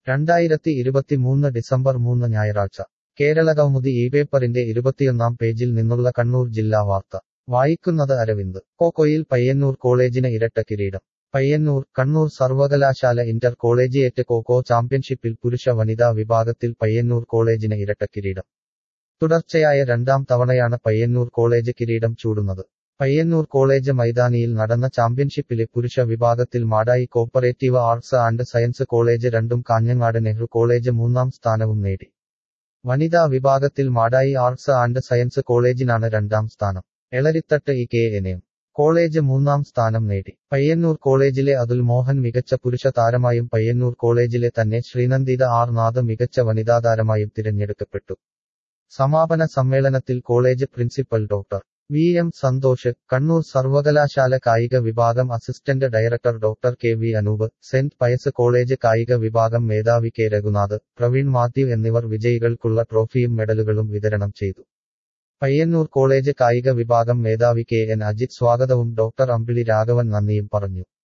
രണ്ടായിരത്തി ഇരുപത്തിമൂന്ന് ഡിസംബർ മൂന്ന് ഞായറാഴ്ച കേരളകൗമുദി ഈ പേപ്പറിന്റെ ഇരുപത്തിയൊന്നാം പേജിൽ നിന്നുള്ള കണ്ണൂർ ജില്ലാ വാർത്ത വായിക്കുന്നത് അരവിന്ദ് കോക്കോയിൽ പയ്യന്നൂർ കോളേജിന് ഇരട്ട കിരീടം പയ്യന്നൂർ കണ്ണൂർ സർവകലാശാല ഇന്റർ കോളേജിയേറ്റ് കോക്കോ ചാമ്പ്യൻഷിപ്പിൽ പുരുഷ വനിതാ വിഭാഗത്തിൽ പയ്യന്നൂർ കോളേജിന് ഇരട്ട കിരീടം തുടർച്ചയായ രണ്ടാം തവണയാണ് പയ്യന്നൂർ കോളേജ് കിരീടം ചൂടുന്നത് പയ്യന്നൂർ കോളേജ് മൈതാനിയിൽ നടന്ന ചാമ്പ്യൻഷിപ്പിലെ പുരുഷ വിഭാഗത്തിൽ Madayi cooperative arts and science college രണ്ടും കാഞ്ഞങ്ങാട് നെഹ്റു കോളേജ് മൂന്നാം സ്ഥാനവും നേടി വനിതാ വിഭാഗത്തിൽ മാടായി ആർട്സ് ആൻഡ് സയൻസ് കോളേജിനാണ് രണ്ടാം സ്ഥാനം എളരിത്തട്ട് ഇ കെ എനയും കോളേജ് മൂന്നാം സ്ഥാനം നേടി പയ്യന്നൂർ കോളേജിലെ അതുൽ മോഹൻ മികച്ച പുരുഷ താരമായും പയ്യന്നൂർ കോളേജിലെ തന്നെ ശ്രീനന്ദിത ആർ നാഥ് മികച്ച വനിതാ താരമായും തിരഞ്ഞെടുക്കപ്പെട്ടു സമാപന സമ്മേളനത്തിൽ college principal doctor V M Santhosh Kannur സർവകലാശാല കായിക വിഭാഗം assistant director doctor K V Anoop സെന്റ് പയസ് കോളേജ് കായിക വിഭാഗം മേധാവി കെ രഘുനാഥ് പ്രവീൺ മാത്യു എന്നിവർ വിജയികൾക്കുള്ള ട്രോഫിയും മെഡലുകളും വിതരണം ചെയ്തു പയ്യന്നൂർ കോളേജ് കായിക വിഭാഗം മേധാവി കെ എൻ അജിത് സ്വാഗതവും ഡോക്ടർ അമ്പിളി രാഘവൻ നന്ദിയും പറഞ്ഞു